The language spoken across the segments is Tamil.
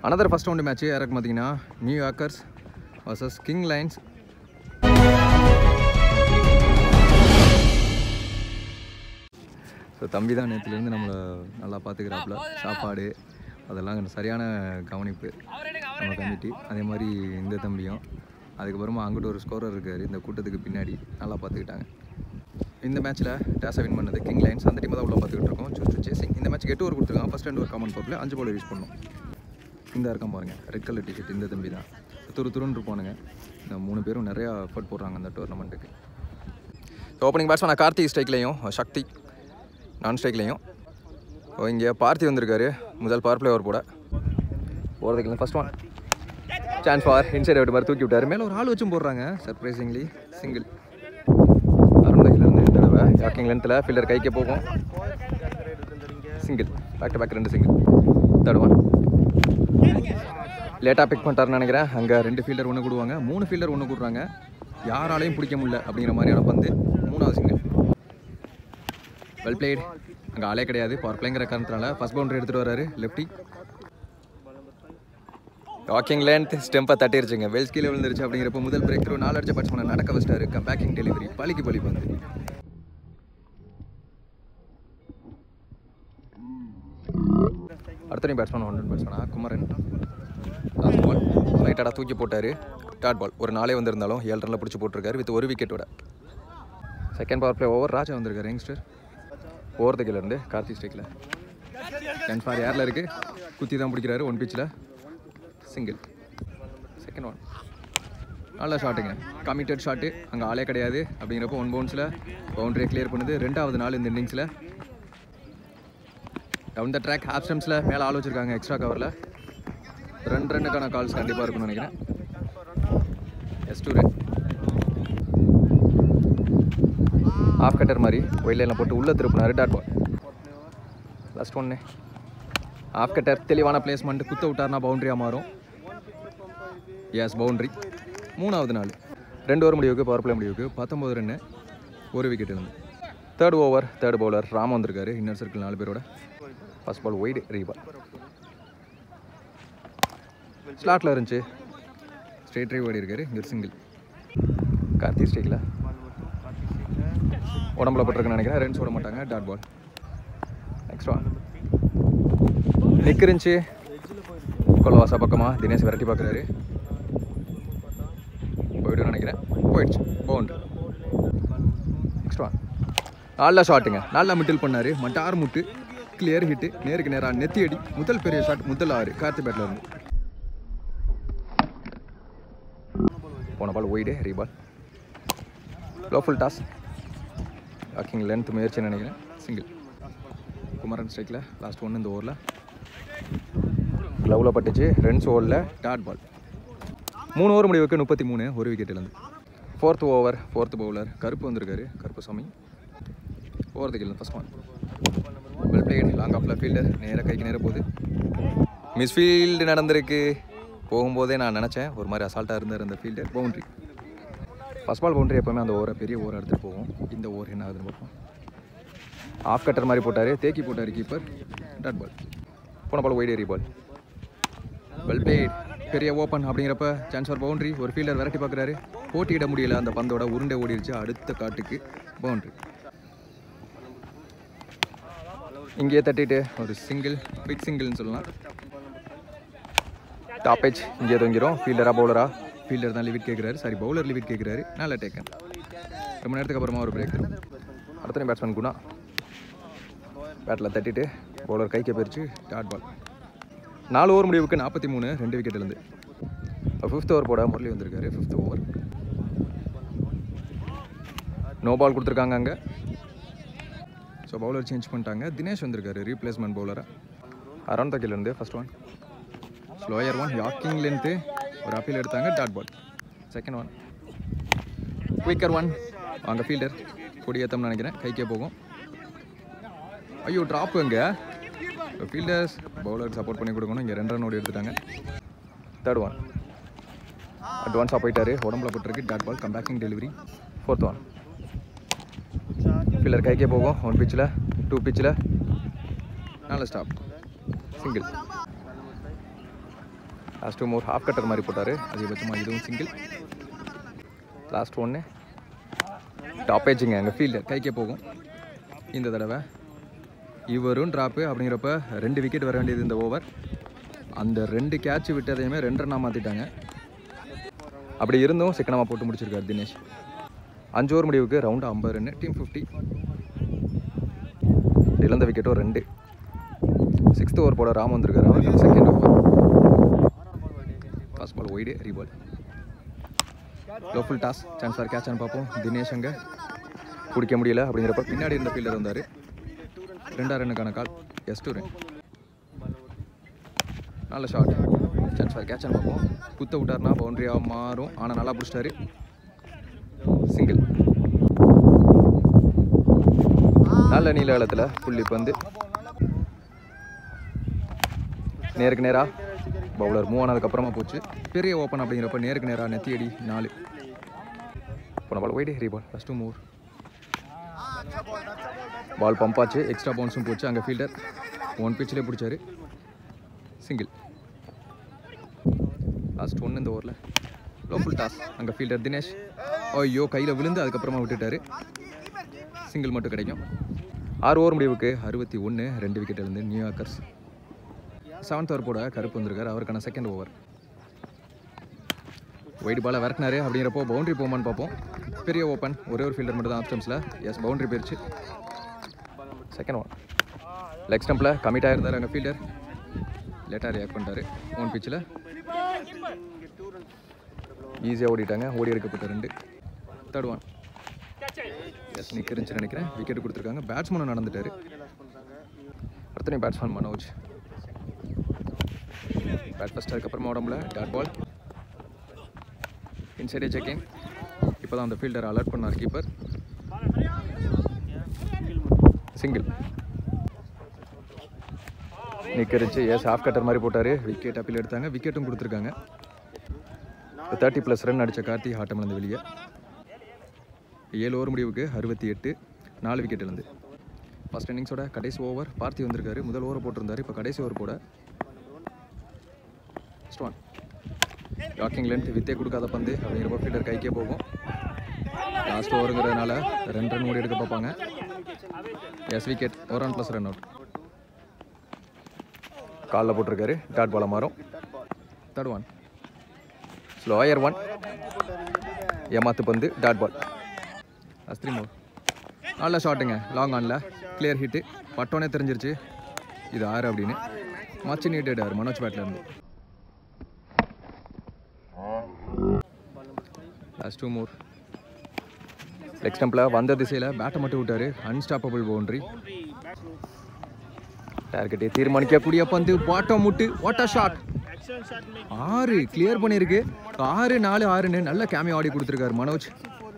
அனதர் ஃபஸ்ட் ரவுண்டு மேட்ச்சு யாருக்கு பார்த்தீங்கன்னா New Yorkers versus King Lions so தம்பி தான் நேற்றுலேருந்து நம்மளை நல்லா பார்த்துக்கிறாப்புல சாப்பாடு அதெல்லாம் சரியான கவனிப்பு நம்ம கமிட்டி அதே மாதிரி இந்த தம்பியும் அதுக்கப்புறமா அங்கிட்ட ஒரு ஸ்கோரர் இருக்கார் இந்த கூட்டத்துக்கு பின்னாடி நல்லா பார்த்துக்கிட்டாங்க இந்த மேட்ச்சில் டேஸை வின் பண்ணது கிங் லைன்ஸ் அந்த டீம் தான் உள்ள பார்த்துக்கிட்டு இருக்கோம் சூஸ் சேசிங் இந்த மேட்ச் எட்டு ஓவர் கொடுத்துருக்காங்க ஃபஸ்ட் ரெண்டு ஒரு காமன் பப்பில் அஞ்சு பால் யூஸ் பண்ணோம் இந்த இருக்கான் பாருங்க ரெட் கலர் டிஷர்ட் இந்த தம்பி தான் துரு துருன்னு இருப்பானுங்க இந்த மூணு பேரும் நிறையா எஃபர்ட் போடுறாங்க அந்த டோர்னமெண்ட்டுக்கு ஓப்பனிங் பேட்ஸ்மேன் கார்த்திக் ஸ்ட்ரைக்லேயும் சக்தி நான் ஸ்ட்ரைக்லேயும் ஓ இங்கே பார்த்தி வந்திருக்காரு முதல் பவர் பிளே ஓவர் போட போகிறதுக்கு first one chance for inside out மாதிரி தூக்கி விட்டாரு மேலே ஒரு ஆள் வச்சும் போடுறாங்க சர்ப்ரைசிங்லி சிங்கிள் அருண்டையிலேருந்து இந்த தடவை யாக்கிங் லென்த்தில் ஃபீல்டர் கைக்கே போகும் சிங்கிள் பேக் டு பேக் ரெண்டு சிங்கிள் தேர்ட் ஒன் லேட்டாக பிக் பண்ணிட்டாருன்னு நினைக்கிறேன் அங்கே ரெண்டு ஃபீல்டர் ஒன்று கூடுவாங்க மூணு ஃபீல்டர் ஒன்று கூடுறாங்க யாராலையும் பிடிக்க முடியல அப்படிங்கிற மாதிரியான பந்து மூணாவது சிங்கிள் வெல் பிளேட் அங்கே ஆளே கிடையாது பவர் பிளேங்கிற காரணத்தினால ஃபர்ஸ்ட் பவுண்டரி எடுத்துகிட்டு வராரு லெஃப்டி வாக்கிங் லென்த் ஸ்டெம்பை தட்டிருச்சுங்க வெல் கீழே விழுந்துருச்சு அப்படிங்கிறப்ப முதல் பிரேக் த்ரூ நாலு அடிச்ச பேட்ஸ்மேனை நடக்க வச்சிட்டாரு பேக்கிங் டெலிவரி பலிக்கு பலி பந்து அடுத்த பேட்ஸ்மேன் ஒன் பேட்ஸ்மேனா குமரன் லாஸ்ட் பால் லைட்டாக தூக்கி போட்டார் டாட் பால் ஒரு நாளே வந்திருந்தாலும் ஏழு ரனில் பிடிச்சி போட்டிருக்காரு வித் ஒரு விக்கெட்டோட second power play over Raja வந்திருக்காரு யங்ஸ்டர் ஓவர்தக்கில் இருந்து கார்த்தி ஸ்டேக்கில் கேன் ஃபார் ஏரில் இருக்குது குத்தி தான் பிடிக்கிறாரு ஒன் பிச்சில் சிங்கிள் செகண்ட் ஒன் நல்ல ஷாட்டுங்க கமிட்டட் ஷாட்டு அங்கே ஆளே கிடையாது அப்படிங்கிறப்போ ஒன் பவுன்ஸில் பவுண்டரியை கிளியர் பண்ணுது ரெண்டாவது நாள் இந்த இன்னிங்ஸில் டவுன் த ட்ராக் ஹாஃப் ஸ்டம்ஸில் மேலே ஆள் வச்சுருக்காங்க எக்ஸ்ட்ரா கவரில் ரெண்டு ரெண்டுக்கான கால்ஸ் கண்டிப்பாக இருக்கும்னு நினைக்கிறேன் yes two run off cutter மாதிரி ஒயில் லைனில் போட்டு உள்ளே திருப்பினாரு டாட் பால் லாஸ்ட் ஒன்று ஆஃப் கட்டர் தெளிவான பிளேஸ்மெண்ட் குத்த விட்டார்னா பவுண்டரியாக மாறும் எஸ் பவுண்டரி மூணாவது நாள் ரெண்டு ஓவர் முடிவுக்கு பவர் பிளே முடிவுக்கு பத்தொம்பது ரன்னு ஒரு விக்கெட் இருந்து third over third bowler Ram வந்திருக்காரு இன்னர் சர்க்கிள் நாலு பேரோட ஃபர்ஸ்ட் பால் ஒய்டு ரீபால் ஸ்லாட்டில் இருந்துச்சு ஸ்ட்ரெயிட் ட்ரைவ் ஓடி இருக்காரு இங்கே சிங்கிள் கார்த்தி ஸ்டேக்கில் உடம்புல போட்டிருக்குன்னு நினைக்கிறேன் ரன்ஸ் விட மாட்டாங்க dot ball next one nick இருந்துச்சு கொல்லவாசா பக்கமாக தினேஷ் விரட்டி பார்க்குறாரு போய்டுன்னு நினைக்கிறேன் போயிடுச்சு பவுண்டு நெக்ஸ்ட் ஒன் நல்ல ஷாட்டுங்க நல்லா மிட்டில் பண்ணார் மட்டார் முட்டு கிளியர் ஹிட்டு நேருக்கு நேராக நெத்தி அடி முதல் பெரிய ஷாட் முதல் ஆறு கார்த்தி பேட்டில் இருந்து போன ball wide reball low full toss walking length முயற்சின்னு நினைக்கிறேன் சிங்கிள் குமரன் ஸ்ட்ரைக்கில் லாஸ்ட் ஒன்று இந்த ஓவரில் க்ளவில் பட்டுச்சு ரன்ஸ் ஓவரில் டாட் பால் மூணு ஓவர் முடிவுக்கு முப்பத்தி மூணு ஒரு விக்கெட் இழந்து ஃபோர்த் ஓவர் ஃபோர்த் பவுலர் கருப்பு வந்திருக்காரு கருப்புசாமி ஓவரத்துக்கு இல்லை first one well played long ஆஃபில் ஃபீல்டர் நேராக கைக்கு நேராக போகுது மிஸ்ஃபீல்டு நடந்திருக்கு போகும்போதே நான் நினச்சேன் ஒரு மாதிரி அசால்ட்டாக இருந்தார் அந்த fielder boundary first ball boundary எப்போவுமே அந்த ஓவரை பெரிய ஓவர் எடுத்துகிட்டு போவோம் இந்த ஓவர் என்ன ஆகுதுன்னு பார்ப்போம் ஆஃப் கட்டர் மாதிரி போட்டார் தேக்கி போட்டார் கீப்பர் டாட் பால் போன பால் ஒய்ட் ஏரி பால் வெல் பிளேட் பெரிய ஓப்பன் அப்படிங்கிறப்ப சான்ஸ் ஃபார் பவுண்டரி ஒரு ஃபீல்டர் விரட்டி பார்க்குறாரு போட்டியிட முடியல அந்த பந்தோட உருண்டை ஓடிடுச்சு அடுத்த காட்டுக்கு பவுண்டரி இங்கேயே தட்டிட்டு ஒரு சிங்கிள் பிக் சிங்கிள்னு சொல்லலாம் டாப் ஏஜ் இங்கே தொங்கிரும் ஃபீல்டரா பவுலரா ஃபீல்டர் தான் லிவிட் கேட்குறாரு சாரி பவுலர் லிவிட் கேட்குறாரு நல்லா டேக்கன் ரொம்ப நேரத்துக்கு அப்புறமா ஒரு பிரேக் அடுத்த பேட்ஸ்மேன் குணா பேட்டில் தட்டிட்டு பவுலர் கைக்கு போயிடுச்சு டாட் பால் நாலு ஓவர் முடிவுக்கு நாற்பத்தி மூணு ரெண்டு விக்கெட் இருந்து ஃபிஃப்த் ஓவர் போட முரளி வந்திருக்காரு ஃபிஃப்த் ஓவர் நோ பால் கொடுத்துருக்காங்க அங்கே ஸோ பவுலர் சேஞ்ச் பண்ணிட்டாங்க தினேஷ் வந்திருக்காரு ரீப்ளேஸ்மெண்ட் பவுலராக அரௌண்ட் தக்கிலேருந்து first one slower one yorking length ஒரு அப்பீல் எடுத்தாங்க dot ball second one quicker one அங்கே ஃபீல்டர் கொடியேத்தம்னு நினைக்கிறேன் கைக்கே போகும் ஐயோ ட்ராப்பு இங்கே ஃபீல்டர்ஸ் பவுலருக்கு சப்போர்ட் பண்ணி கொடுக்கணும் இங்கே ரெண்டு ரன் ஓடி எடுத்துட்டாங்க தேர்ட் ஒன் அட்வான்ஸாக போயிட்டாரு உடம்புல போட்டிருக்கு dot ball come backing delivery fourth one fielder கைக்கே போகும் ஒன் பிச்சில் டூ பிச்சில் நல்ல stop single last two more half cutter மாதிரி போட்டார் அதிகபட்சமாக இதுவும் சிங்கிள் லாஸ்ட் ஒன்று டாப் ஏஜிங்க எங்கள் ஃபீல்டர் கைக்கே போகும் இந்த தடவை இவரும் ட்ராப்பு அப்படிங்கிறப்ப ரெண்டு விக்கெட் வர வேண்டியது இந்த ஓவர் அந்த ரெண்டு கேட்ச் விட்டதையுமே ரெண்டு ரன்னாக மாற்றிட்டாங்க அப்படி இருந்தும் சிக்கனமாக போட்டு முடிச்சிருக்காரு தினேஷ் அஞ்சு ஓவர் முடிவுக்கு ரவுண்டு ஐம்பது ரன்னு டீம் ஃபிஃப்டி இழந்த விக்கெட்டும் ரெண்டு சிக்ஸ்த் ஓவர் போட ராம் வந்திருக்காரு அவருக்கு second over first ball wide reball low full toss chance for கேட்சான்னு பார்ப்போம் தினேஷ் அங்கே பிடிக்க முடியல அப்படிங்கிறப்ப பின்னாடி இருந்த ஃபீல்டர் வந்தார் ரெண்டா ரன்னுக்கான கால் எஸ் டூ ரன் நல்ல ஷாட் சான்ஸ் ஃபார் கேட்சான்னு பார்ப்போம் குத்த விட்டார்னா பவுண்டரியாக மாறும் ஆனால் நல்லா பிடிச்சிட்டாரு சிங்கிள் நல்ல நீல காலத்தில் புள்ளி பந்து நேருக்கு நேராக பவுலர் மூவ் ஆனதுக்கப்புறமா போச்சு பெரிய ஓப்பன் அப்படிங்கிறப்ப நேருக்கு நேராக நெத்தி அடி நாலு போன பால் ஒய்டு ஹெரி ball first move ball bump ஆச்சு எக்ஸ்ட்ரா பவுன்ஸும் போச்சு அங்கே ஃபீல்டர் ஒன் பிச்சிலே பிடிச்சாரு சிங்கிள் லாஸ்ட் ஒன்று இந்த ஓவரில் லோ ஃபுல் டாஸ் அங்கே ஃபீல்டர் தினேஷ் ஐயோ கையில் விழுந்து அதுக்கப்புறமா விட்டுட்டாரு சிங்கிள் மட்டும் கிடைக்கும் ஆறு ஓவர் முடிவுக்கு அறுபத்தி ஒன்று ரெண்டு விக்கெட் இருந்து நியூயார்க்கர்ஸ் செவன்த் ஓவர் போட கருப்பு வந்திருக்காரு அவருக்கான செகண்ட் ஓவர் ஒயிட் பாலை விரட்டினாரு அப்படிங்கிறப்போ பவுண்டரி போமான்னு பார்ப்போம் பெரிய ஓப்பன் ஒரே ஒரு ஃபீல்டர் மட்டும் தான் ஆப்ஷன்ஸில் எஸ் பவுண்டரி போயிருச்சு செகண்ட் ஒன் லெக் ஸ்டம்பில் கமிட் ஆயிருந்தார் அங்கே ஃபீல்டர் லேட்டாக ரியாக்ட் பண்ணிட்டாரு ஓன் பிச்சில் ஈஸியாக ஓடிட்டாங்க ஓடி எடுக்கப்பட்ட ரெண்டு தேர்ட் ஒன் எஸ் நிற்கிருந்துச்சு நினைக்கிறேன் விக்கெட் கொடுத்துருக்காங்க பேட்ஸ்மேனும் நடந்துட்டாரு அடுத்த பேட்ஸ்மேன் மனோஜ் பேட் ஃபஸ்ட் அதுக்கப்புறமா உடம்புல டாட் பால் இன்சைடே செக்கிங் இப்போ தான் அந்த ஃபீல்டர் அலர்ட் பண்ணார் கீப்பர் சிங்கிள் நிற்கரிச்சு எஸ் ஆஃப் கட்டர் மாதிரி போட்டார் விக்கெட் அப்பீல் எடுத்தாங்க விக்கெட்டும் கொடுத்துருக்காங்க தேர்ட்டி ப்ளஸ் ரன் அடித்த கார்த்தி ஆட்டம் இழந்து வெளியே ஏழு ஓவர் முடிவுக்கு அறுபத்தி எட்டு நாலு விக்கெட் இழந்து ஃபஸ்ட் இன்னிங்ஸோட கடைசி ஓவர் பார்த்தி வந்திருக்காரு முதல் ஓவர் போட்டிருந்தாரு இப்போ கடைசி ஓவர் போட ஃபஸ்ட் ஒன் டாக்கிங் லென்த் வித்தே கொடுக்காத பந்து அப்படிங்கிறப்ப ஃபீல்டர் கைக்கே போகும் லாஸ்ட் ஓவருங்கிறதுனால ரெண்டு ரன் ஓடி எடுக்க பார்ப்பாங்க எஸ் விக்கெட் ஒரு ரன் ப்ளஸ் ரன் அவுட் காலில் போட்டிருக்காரு டாட் பால மாறும் தேர்ட் ஒன் ஸ்லோயர் ஒன் ஏமாத்து பந்து டாட் பால் அஸ்திரி மோர் நல்ல ஷாட்டுங்க லாங் ஆனில் கிளியர் ஹிட்டு பட்டோனே தெரிஞ்சிருச்சு இது ஆறு அப்படின்னு மச்சு நீட்டாரு மனோஜ் பேட்டில் இருந்து லாஸ்ட் டூ மோர் லெக் ஸ்டம்பில் வந்த திசையில் பேட்டை மட்டும் விட்டார் அன்ஸ்டாப்பபிள் பவுண்டரி டார்கெட்டை தீர்மானிக்கக்கூடிய பந்து பாட்டம் முட்டு வாட்டர் ஷாட் ஆறு கிளியர் பண்ணியிருக்கு ஆறு நாலு ஆறுன்னு நல்ல கேமியோ ஆடி கொடுத்துருக்காரு மனோஜ்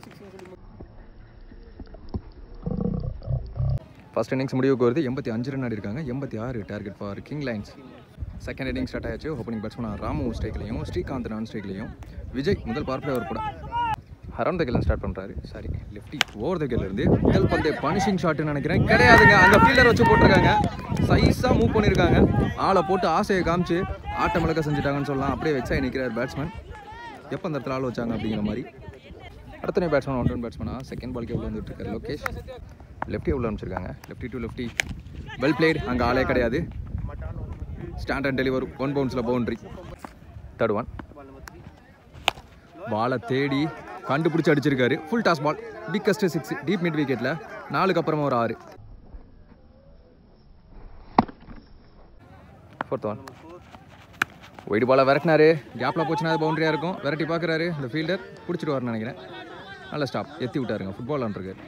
ஃபர்ஸ்ட் இன்னிங்ஸ் முடிவுக்கு வருது எண்பத்தி அஞ்சு ரன் ஆடிருக்காங்க எண்பத்தி ஆறு target for king lines second inning start ஆயாச்சு ஓப்பனிங் பேட்ஸ்மேன் ராமு ஸ்ட்ரைக்லையும் ஸ்ரீகாந்த் நான் ஸ்ட்ரைக்லையும் விஜய் முதல் பவர் பிளேவர் கூட ஹரம் தகிலன் ஸ்டார்ட் பண்ணுறாரு சாரி லெஃப்டி ஓவர் இருந்து முதல் பந்தே பனிஷிங் ஷாட்னு நினைக்கிறேன் கிடையாதுங்க அங்கே ஃபீல்டர் வச்சு போட்டிருக்காங்க சைஸாக மூவ் பண்ணியிருக்காங்க ஆளை போட்டு ஆசையை காமிச்சு ஆட்டம் இழக்க செஞ்சுட்டாங்கன்னு சொல்லலாம் அப்படியே வெக்ஸாகி நிற்கிறார் பேட்ஸ்மேன் எப்போ அந்த இடத்துல ஆள் வச்சாங்க அப்படிங்கிற மாதிரி அடுத்த பேட்ஸ்மேன் ஒன் டவுன் பேட்ஸ்மேனாக செகண்ட் பால்க்கு எவ்வளோ வந்துட்டு இருக்காரு லோகேஷ் லெஃப்டி எவ்வளோ அனுப்பிச்சிருக்காங்க lefty to lefty well played அங்கே ஆளே கிடையாது ஸ்டாண்ட் அண்ட் டெலிவர் ஒன் பவுன்ஸில் பவுண்ட்ரி தேர்ட் ஒன் பாலை தேடி கண்டுபிடிச்சி அடிச்சிருக்காரு full toss ball biggest six deep mid விக்கெட்டில் நாலுக்கு அப்புறமா ஒரு ஆறு ஃபோர்த் ஒன் ஒயிட் பாலை விரட்டினாரு கேப்பில் போச்சுன்னா அது பவுண்டரியாக இருக்கும் விரட்டி பார்க்குறாரு இந்த ஃபீல்டர் பிடிச்சிட்டு நினைக்கிறேன் நல்ல ஸ்டாப் எத்தி விட்டாருங்க ஃபுட்பால் விளாண்டுருக்காரு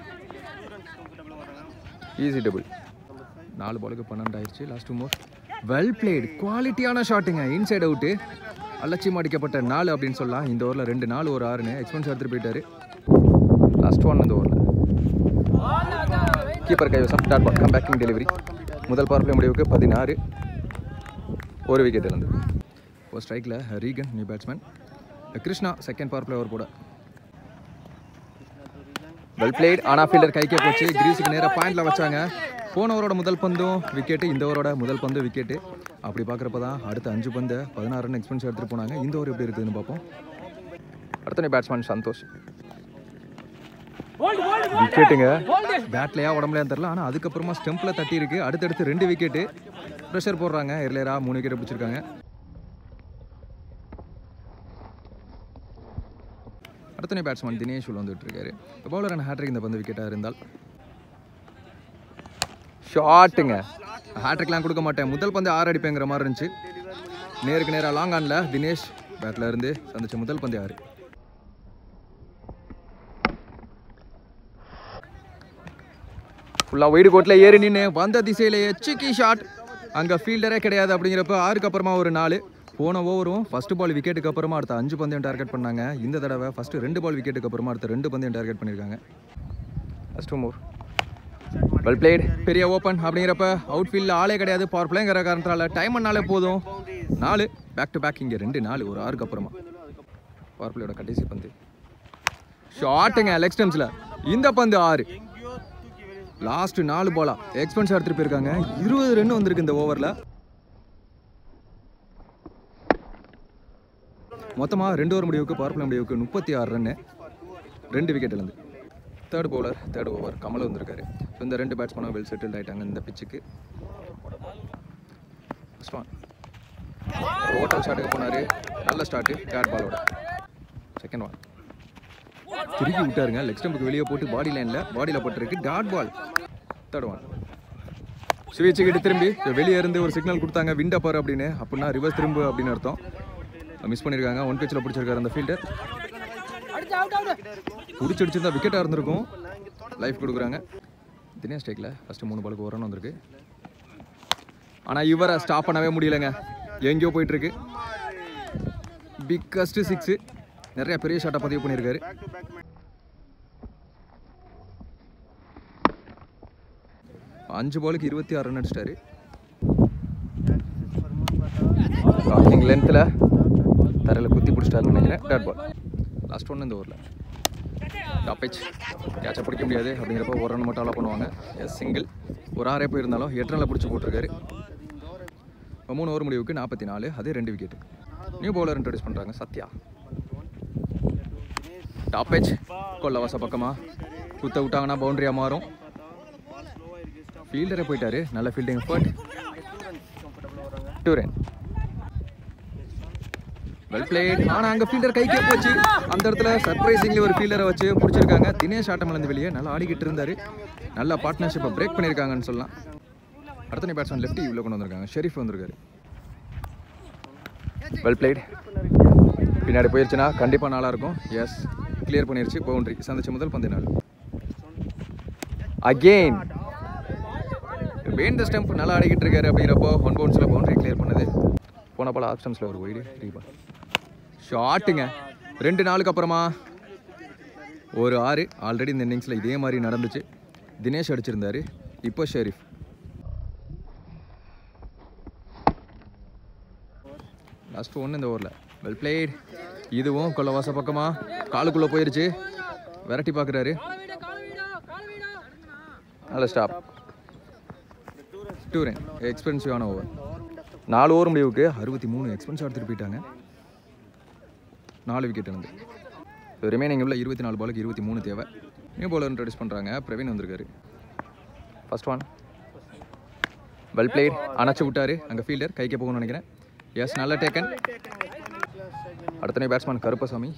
ஈஸி டபுள் நாலு பாலுக்கு பன்னெண்டு ஆயிடுச்சு லாஸ்ட் மோர் வெல் பிளேட் குவாலிட்டியான ஷாட்டுங்க இன்சைட் அவுட்டு அலட்சியம் அடிக்கப்பட்ட நாலு அப்படின்னு சொல்லலாம் இந்த ஓவரில் ரெண்டு நாலு ஒரு ஆறுன்னு எக்ஸ்பென்ஸ் எடுத்துகிட்டு போயிட்டாரு லாஸ்ட் ஒன் இந்த ஓவரில் கீப்பர் கைவசம் dot ball come backing delivery முதல் பவர் பிளே முடிவுக்கு பதினாறு ஒரு விக்கெட் இருந்து ஒரு ஸ்ட்ரைக்கில் Regan new batsman Krishna second power play over போட வெல் பிளேட் ஆனா ஃபீல்டர் கைக்கே போச்சு கிரீஸுக்கு நேராக பாயிண்ட்ல வச்சாங்க போன ஓவரோட முதல் பந்தும் விக்கெட்டு இந்த ஓவரோட முதல் பந்து விக்கெட்டு அப்படி பார்க்குறப்ப தான் அடுத்த அஞ்சு பந்து பதினாறு ரன் எக்ஸ்பென்ஸ் எடுத்துகிட்டு போனாங்க இந்த ஓவர் எப்படி இருக்குதுன்னு பார்ப்போம் அடுத்த பேட்ஸ்மேன் சந்தோஷ் விக்கெட்டுங்க பேட்லையா உடம்புலையா தெரில ஆனால் அதுக்கப்புறமா ஸ்டெம்பில் தட்டி இருக்கு அடுத்தடுத்து ரெண்டு விக்கெட்டு ப்ரெஷர் போடுறாங்க எர்லேரா மூணு விக்கெட் பிடிச்சிருக்காங்க அடுத்த பேட்ஸ்மேன் தினேஷ் உள்ள வந்துட்டு இருக்காரு பவுலர் அண்ட் ஹேட்ரிக் இந்த பந்து விக்கெட்டாக இருந்தால் ஷாட்டுங்க ஹேட்ரிக்லாம் கொடுக்க மாட்டேன் முதல் பந்து ஆறு அடிப்பேங்கிற மாதிரி இருந்துச்சு நேருக்கு நேராக லாங் ஆனில் தினேஷ் பேட்டில் இருந்து சந்திச்ச முதல் பந்து ஆறு ஃபுல்லாக ஒயிடு கோட்டில் ஏறி நின்று வந்த திசையில் எச்சிக்கி ஷாட் அங்கே ஃபீல்டரே கிடையாது அப்படிங்கிறப்ப ஆறுக்கு அப்புறமா ஒரு நாலு போன ஓவரும் ஃபர்ஸ்ட் பால் விக்கெட்டுக்கு அப்புறமா அடுத்த அஞ்சு பந்தயம் டார்கெட் பண்ணாங்க இந்த தடவை ஃபஸ்ட்டு ரெண்டு பால் விக்கெட்டுக்கு அப்புறமா அடுத்த ரெண்டு பந்தயம் டார்கெட் பண்ணியிருக்காங்க ஃபஸ்ட் மூர் வெல் பிளேட் பெரிய ஓப்பன் அப்படிங்கிறப்ப அவுட் ஃபீல்டில் ஆளே கிடையாது பவர் பிளேங்கிற காரணத்தால் டைம் பண்ணாலே போதும் நாலு பேக் டு பேக் இங்கே ரெண்டு நாலு ஒரு ஆறுக்கு அப்புறமா பவர் பிளேயோட கடைசி பந்து ஷாட்டுங்க லெக் ஸ்டம்ஸில் இந்த பந்து ஆறு லாஸ்ட் நாலு பாலா எக்ஸ்பென்ஸ் எடுத்துட்டு போயிருக்காங்க இருபது ரன் வந்திருக்கு இந்த ஓவரில் மொத்தமாக ரெண்டு ஓவர் முடிவுக்கு பவர் பிளே முடிவுக்கு முப்பத்தி ஆறு ரன்னு ரெண்டு விக்கெட் இழந்து third bowler third over Kamal வந்திருக்காரு ஸோ இந்த ரெண்டு பேட்ஸ்மேனும் வெல் செட்டில்ட் ஆயிட்டாங்க இந்த பிச்சுக்கு ஃபர்ஸ்ட் ஒன் ஓட்டல் ஸ்டார்ட்டுக்கு போனார் நல்ல ஸ்டார்ட்டு தேர்ட் பாலோட செகண்ட் ஒன் திருப்பி விட்டாருங்க லெக் ஸ்டம்புக்கு வெளியே போட்டு பாடி லைனில் பாடியில் போட்டிருக்கு டாட் பால் தேர்ட் ஒன் சுவிச்சுக்கிட்டு திரும்பி வெளியே இருந்து ஒரு சிக்னல் கொடுத்தாங்க விண்ட் அப்பர் அப்படின்னு அப்படின்னா ரிவர்ஸ் திரும்பு அப்படின்னு அர்த்தம் மிஸ் பண்ணியிருக்காங்க ஒன் பிச்சில் பிடிச்சிருக்காரு அந்த ஃபீல்டர் பிடிச்சி அடிச்சிருந்தா விக்கெட்டாக இருந்திருக்கும் லைஃப் கொடுக்குறாங்க தினேஷ் டேக்கில் ஃபஸ்ட்டு மூணு பாலுக்கு ஒரு ரன் வந்திருக்கு ஆனால் இவரை ஸ்டாப் பண்ணவே முடியலைங்க எங்கேயோ போயிட்டுருக்கு பிக்கஸ்ட்டு சிக்ஸு நிறைய பெரிய ஷாட்டை பதிவு பண்ணியிருக்காரு அஞ்சு பாலுக்கு இருபத்தி ஆறு ரன் அடிச்சிட்டாரு ராக்கிங் லென்த்தில் தரையில் குத்தி பிடிச்சிட்டாருன்னு நினைக்கிறேன் டேட் பால் லாஸ்ட் ஒன்று இந்த ஓவரில் டாப் பிச் கேட்சை பிடிக்க முடியாது அப்படிங்கிறப்ப ஒரு ரன் மட்டும் அலோ பண்ணுவாங்க எஸ் சிங்கிள் ஒரு ஆறே போயிருந்தாலும் எட்டு ரனில் பிடிச்சி போட்டிருக்காரு இப்போ மூணு ஓவர் முடிவுக்கு நாற்பத்தி நாலு அதே ரெண்டு விக்கெட்டு நியூ பவுலர் இன்ட்ரடியூஸ் பண்ணுறாங்க சத்யா டாப் பிச் கொல்லவாச பக்கமாக குத்த விட்டாங்கன்னா பவுண்டரியாக மாறும் ஃபீல்டரே போயிட்டாரு நல்ல fielding effort two run well played ஆனால் அங்கே ஃபீல்டர் கைக்கே போச்சு அந்த இடத்துல சர்ப்ரைசிங்லி ஒரு ஃபீல்டரை வச்சு பிடிச்சிருக்காங்க தினேஷ் ஆட்டமிழந்து வெளியே நல்லா ஆடிக்கிட்டு இருந்தார் நல்ல பார்ட்னர்ஷிப்பை பிரேக் பண்ணியிருக்காங்கன்னு சொல்லலாம் அடுத்த பேட்ஸ்மேன் லெஃப்டி இவ்வளோ கொண்டு வந்திருக்காங்க ஷெரீஃப் வந்திருக்காரு வெல் பிளேட் பின்னாடி போயிருச்சுன்னா கண்டிப்பாக நல்லா இருக்கும் எஸ் கிளியர் பண்ணிருச்சு பவுண்டரி சந்திச்ச முதல் பந்து நாள் அகெயின் வேண்ட ஸ்டம்ப் நல்லா ஆடிக்கிட்டு இருக்காரு அப்படிங்கிறப்போ ஒன் பவுன்ஸில் பவுண்டரி கிளியர் பண்ணது போன பால் ஆஃப் ஸ்டம்ஸில் ஒரு ஒய்டு ரீபால் ஷாட்டுங்க ரெண்டு நாளுக்கு அப்புறமா ஒரு ஆறு ஆல்ரெடி இந்த இன்னிங்ஸில் இதே மாதிரி நடந்துச்சு தினேஷ் அடிச்சிருந்தாரு இப்போ ஷெரீஃப் லாஸ்ட் ஒன்று இந்த ஓவரில் வெல் பிளேட் இதுவும் கொல்லவாச பக்கமாக காலுக்குள்ளே போயிருச்சு விரட்டி பார்க்குறாரு நல்ல ஸ்டாப் டூ ரன் எக்ஸ்பென்சிவான ஓவர் நாலு ஓவர் முடிவுக்கு அறுபத்தி மூணு எக்ஸ்பென்சிவ் எடுத்துகிட்டு போயிட்டாங்க நாலு விக்கெட் இருந்து ரிமைனிங் உள்ள இருபத்தி நாலு பாலுக்கு இருபத்தி மூணு தேவை நியூ பவுலர் இன்ட்ரடியூஸ் பண்ணுறாங்க பிரவீன் வந்திருக்காரு ஃபர்ஸ்ட் ஒன் வெல் பிளேட் அணைச்சு விட்டாரு அங்கே ஃபீல்டர் கைக்கு போகணும்னு நினைக்கிறேன் எஸ் நல்ல டேக்கன் அடுத்த பேட்ஸ்மேன் கருப்பசாமி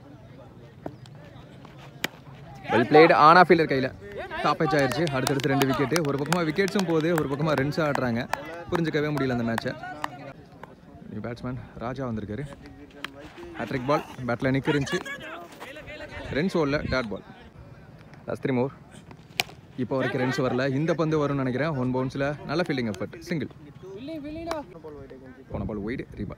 வெல் பிளேட் ஆனா ஃபீல்டர் கையில் டாப் மேட்ச் ஆயிருச்சு அடுத்தடுத்து ரெண்டு விக்கெட்டு ஒரு பக்கமாக விக்கெட்ஸும் போகுது ஒரு பக்கமாக ரன்ஸ் ஆடுறாங்க புரிஞ்சுக்கவே முடியல அந்த மேட்சை நியூ பேட்ஸ்மேன் ராஜா வந்திருக்காரு ஹேட்ரிக் பால் பேட்டில் நிற்கிருந்துச்சு ரன்ஸ் ஓடல dot ball last three more இப்போ வரைக்கும் ரன்ஸ் வரல இந்த பந்து வரும்னு நினைக்கிறேன் ஒன் பவுன்ஸில் நல்ல ஃபீல்டிங் எஃபர்ட் சிங்கிள் போன ball wide reball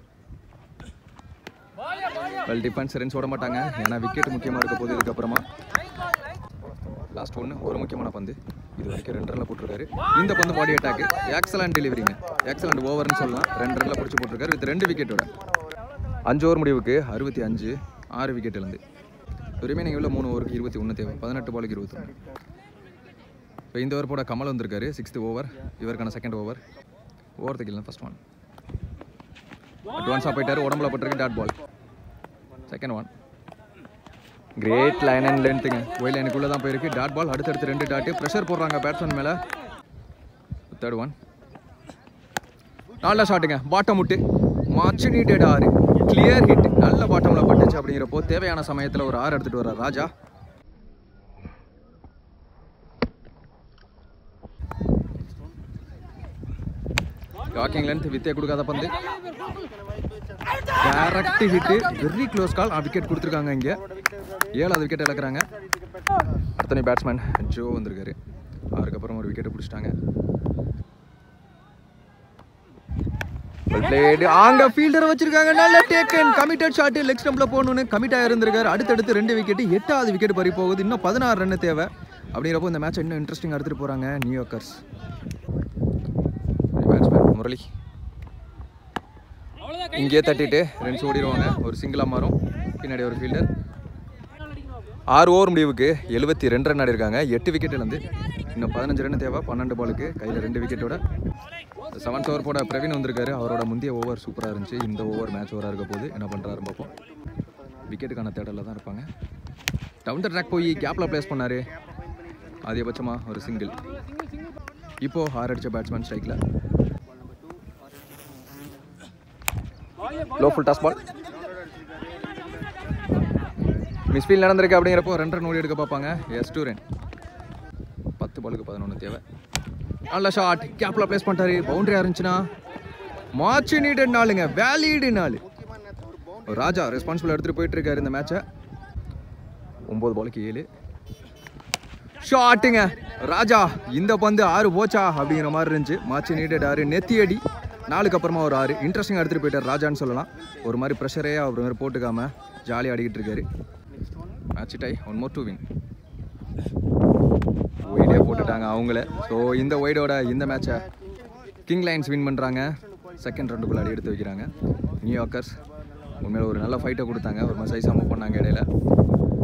well defence runs ஓட மாட்டாங்க ஏன்னா விக்கெட் முக்கியமாக இருக்க போது இதுக்கப்புறமா லாஸ்ட் ஒன்று ஒரு முக்கியமான பந்து இது வரைக்கும் ரெண்டு ரனில் போட்டிருக்காரு இந்த பந்து பாடி அட்டாக் எக்ஸலண்ட் டெலிவரிங்க எக்ஸலண்ட் ஓவர்னு சொல்லலாம் ரெண்டு ரனில் பிடிச்சி போட்டிருக்காரு வித் ரெண்டு விக்கெட்டோட அஞ்சு ஓவர் முடிவுக்கு அறுபத்தி அஞ்சு ஆறு விக்கெட் இழந்து ரிமைனிங் உள்ள மூணு ஓவருக்கு இருபத்தி ஒன்று தேவை பதினெட்டு பாலுக்கு இருபத்தி ஒன்று இப்போ இந்த ஓவர் போட கமல் வந்திருக்காரு சிக்ஸ்த் ஓவர் இவருக்கான செகண்ட் ஓவர் ஓவர் தைக்கல ஃபர்ஸ்ட் ஒன் அட்வான்ஸாக போயிட்டாரு உடம்புல பட்டிருக்கு dot ball second one great line and லென்த்துங்க ஒய் லைனுக்குள்ளே தான் போயிருக்கு டாட் பால் அடுத்தடுத்து ரெண்டு டாட்டு ப்ரெஷர் போடுறாங்க பேட்ஸ்மேன் மேலே தேர்ட் ஒன் நல்ல ஷாட்டுங்க பாட்டம் விட்டு மச் நீட்டட் ஆறு கிளியர் ஹிட் நல்ல பாட்டமில் பட்டுச்சு அப்படிங்கிறப்போ தேவையான சமயத்தில் ஒரு ஆறு எடுத்துகிட்டு வர்றார் ராஜா வாக்கிங் லென்த் வித்தே கொடுக்காத பந்து direct hit very close call wicket கொடுத்துருக்காங்க இங்கே ஏழாவது விக்கெட் இழக்கிறாங்க அடுத்தனை பேட்ஸ்மேன் ஜோ வந்திருக்காரு அதுக்கப்புறம் ஒரு விக்கெட்டை பிடிச்சிட்டாங்க பிளேடு அங்க ஃபீல்டர் வச்சிருக்காங்க நல்ல டேக்கன் கமிட்டட் ஷாட் லெக் ஸ்டம்ப்ல போகணும்னு கமிட் ஆயிருந்திருக்காரு அடுத்தடுத்து ரெண்டு விக்கெட் எட்டாவது விக்கெட் பறி போகுது இன்னும் பதினாறு ரன் தேவை அப்படிங்கிறப்போ இந்த மேட்ச் இன்னும் இன்ட்ரெஸ்டிங் எடுத்துட்டு போறாங்க நியூயார்க்கர்ஸ் பேட்ஸ்மேன் முரளி இங்கேயே தட்டிட்டு ரன்ஸ் ஓடிடுவாங்க ஒரு சிங்கிளாக மாறும் பின்னாடி ஒரு ஃபீல்டர் ஆறு ஓவர் முடிவுக்கு எழுபத்தி ரெண்டு ரன் ஆடிருக்காங்க எட்டு விக்கெட் இழந்து இன்னும் பதினஞ்சு ரன் தேவை பன்னெண்டு பாலுக்கு கையில் ரெண்டு விக்கெட்டோட செவன்த் ஓவர் போட பிரவீன் வந்திருக்காரு அவரோட முந்தைய ஓவர் சூப்பராக இருந்துச்சு இந்த ஓவர் மேட்ச் ஓவராக இருக்க போது என்ன பண்ணுறாரு பார்ப்போம் விக்கெட்டுக்கான தேடலில் தான் இருப்பாங்க டவுன் த ட்ராக் போய் கேப்பில் ப்ளேஸ் பண்ணார் அதிகபட்சமாக ஒரு சிங்கிள் இப்போது ஆறு அடித்த பேட்ஸ்மேன் ஸ்ட்ரைக்கில் low full toss ball misfield நடந்திருக்கு அப்படிங்கிறப்போ ரெண்டு ரன் ஓடி எடுக்க பார்ப்பாங்க எஸ் டூ ரன் பத்து பாலுக்கு பதினொன்று தேவை நல்ல ஷாட் கேப்பில் ப்ளேஸ் பண்ணிட்டாரு பவுண்டரியாக இருந்துச்சுன்னா மார்ச் நீடட் நாளுங்க வேலிடு நாள் ராஜா ரெஸ்பான்சிபிள் எடுத்துகிட்டு போயிட்டு இருக்காரு இந்த மேட்சை ஒம்பது பாலுக்கு ஏழு ஷாட்டுங்க ராஜா இந்த பந்து ஆறு போச்சா அப்படிங்கிற மாதிரி இருந்துச்சு மார்ச் நீடட் ஆறு நெத்தி அடி நாளுக்கு அப்புறமா ஒரு ஆறு இன்ட்ரெஸ்டிங்காக எடுத்துகிட்டு போயிட்டார் ராஜான்னு சொல்லலாம் ஒரு மாதிரி ப்ரெஷரே அவர் மாதிரி போட்டுக்காம ஜாலியாக ஆடிக்கிட்டு இருக்காரு match tie one more to win ஒய்டே போட்டுட்டாங்க அவங்கள ஸோ இந்த ஒய்டோட இந்த மேட்சை கிங் லைன்ஸ் வின் பண்ணுறாங்க செகண்ட் ரவுண்டுக்குள்ள அடி எடுத்து வைக்கிறாங்க நியூயார்க்கர்ஸ் உண்மையில் ஒரு நல்ல ஃபைட்டை கொடுத்தாங்க ஒரு மாதிரி சைஸாக மூவ் பண்ணாங்க இடையில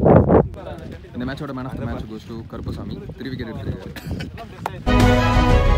இந்த மேட்சோட man of the match goes to Karuppasamy three wicket எடுத்து